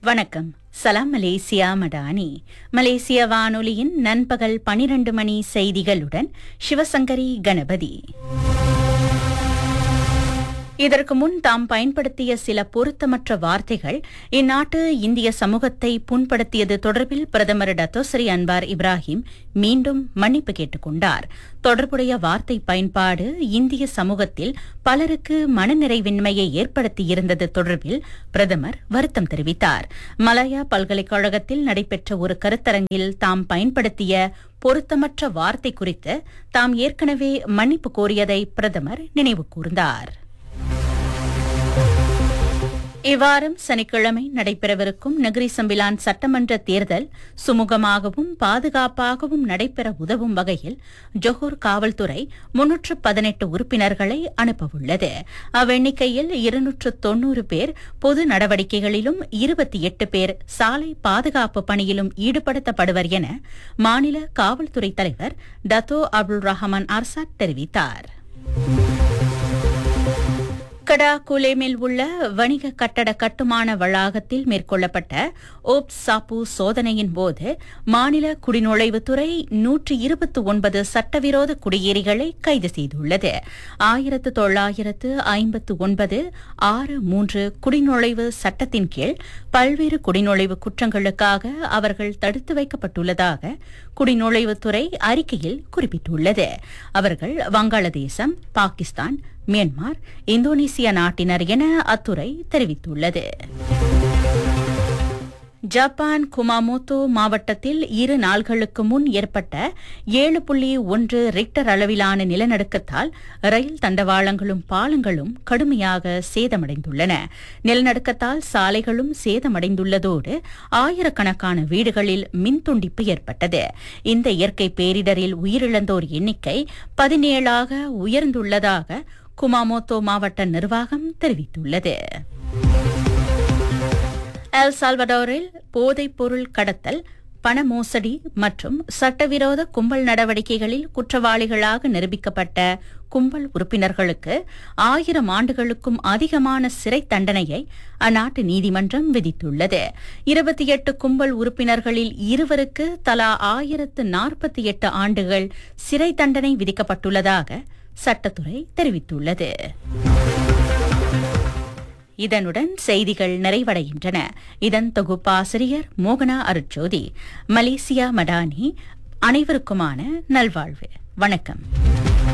வணக்கம் சலாம் மலேசியா மடானி மலேசிய வானொலியின் நண்பகல் பனிரண்டு மணி செய்திகளுடன் சிவசங்கரி கணபதி இதற்கு முன் தாம் பயன்படுத்திய சில பொருத்தமற்ற வார்த்தைகள் இந்நாட்டு இந்திய சமூகத்தை புண்படுத்தியது தொடர்பில் பிரதமர் டத்தோசரி அன்வார் இப்ராஹிம் மீண்டும் மன்னிப்பு கேட்டுக் கொண்டார் தொடர்புடைய வார்த்தை பயன்பாடு இந்திய சமூகத்தில் பலருக்கு மனநிறைவின்மையை ஏற்படுத்தியிருந்தது தொடர்பில் பிரதமர் வருத்தம் தெரிவித்தார் மலாயா பல்கலைக்கழகத்தில் நடைபெற்ற ஒரு கருத்தரங்கில் தாம் பயன்படுத்திய பொருத்தமற்ற வார்த்தை குறித்து தாம் ஏற்கனவே மன்னிப்பு கோரியதை பிரதமர் நினைவு கூர்ந்தார் இவ்வாரம் சனிக்கிழமை நடைபெறவிருக்கும் நகரி சம்பிலான் சட்டமன்ற தேர்தல் சுமூகமாகவும் பாதுகாப்பாகவும் நடைபெற உதவும் வகையில் ஜொஹூர் காவல்துறை முன்னூற்று பதினெட்டு உறுப்பினர்களை அனுப்பவுள்ளது அவ்வெண்ணிக்கையில் இருநூற்று தொன்னூறு பேர் பொது நடவடிக்கைகளிலும் இருபத்தி எட்டு பேர் சாலை பாதுகாப்பு பணியிலும் ஈடுபடுத்தப்படுவர் என மாநில காவல்துறை தலைவர் டத்தோ அப்துல் ரஹமான் அர்சாத் தெரிவித்தார் கடா குலேமில் உள்ள வணிக கட்டட கட்டுமான வளாகத்தில் மேற்கொள்ளப்பட்ட ஓப் சாப்பு சோதனையின் போது மாநில குடிநுழைவுத்துறை நூற்றி இருபத்தி ஒன்பது சட்டவிரோத குடியேறிகளை கைது செய்துள்ளது ஆயிரத்து தொள்ளாயிரத்து ஐம்பத்து ஒன்பது ஆறு மூன்று குடிநுழைவு சட்டத்தின் கீழ் பல்வேறு குடிநுழைவு குற்றங்களுக்காக அவர்கள் தடுத்து வைக்கப்பட்டுள்ளதாக குடிநுழைவுத்துறை அறிக்கையில் குறிப்பிட்டுள்ளது அவர்கள் வங்காளதேசம் பாகிஸ்தான் மியான்மர் இந்தோனேசிய நாட்டினர் என அத்துறை தெரிவித்துள்ளது ஜப்பான் குமாமோட்டோ மாவட்டத்தில் இரு நாள்களுக்கு முன் ஏற்பட்ட ஏழு புள்ளி ஒன்று ரிக்டர் அளவிலான நிலநடுக்கத்தால் ரயில் தண்டவாளங்களும் பாலங்களும் கடுமையாக சேதமடைந்துள்ளன நிலநடுக்கத்தால் சாலைகளும் சேதமடைந்துள்ளதோடு ஆயிரக்கணக்கான வீடுகளில் மின்துண்டிப்பு ஏற்பட்டது இந்த இயற்கை பேரிடரில் உயிரிழந்தோர் எண்ணிக்கை பதினேழாக உயர்ந்துள்ளதாக குமாமோட்டோ மாவட்ட நிர்வாகம் தெரிவித்துள்ளது எல் சால்வடோரில் போதைப் பொருள் கடத்தல் பண மோசடி மற்றும் சட்டவிரோத கும்பல் நடவடிக்கைகளில் குற்றவாளிகளாக நிரூபிக்கப்பட்ட கும்பல் உறுப்பினர்களுக்கு ஆயிரம் ஆண்டுகளுக்கும் அதிகமான சிறை தண்டனையை அந்நாட்டு நீதிமன்றம் விதித்துள்ளது இருபத்தி எட்டு கும்பல் உறுப்பினர்களில் இருவருக்கு தலா ஆயிரத்து நாற்பத்தி எட்டு ஆண்டுகள் சிறை தண்டனை விதிக்கப்பட்டுள்ளதாக சட்டத்துறை தெரிவித்துள்ளது இதனுடன் செய்திகள் நிறைவடைகின்றன இதன் தொகுப்பாசிரியர் மோகனா அருட்சோதி மலேசியா மடானி அனைவருக்குமான நல்வாழ்வு வணக்கம்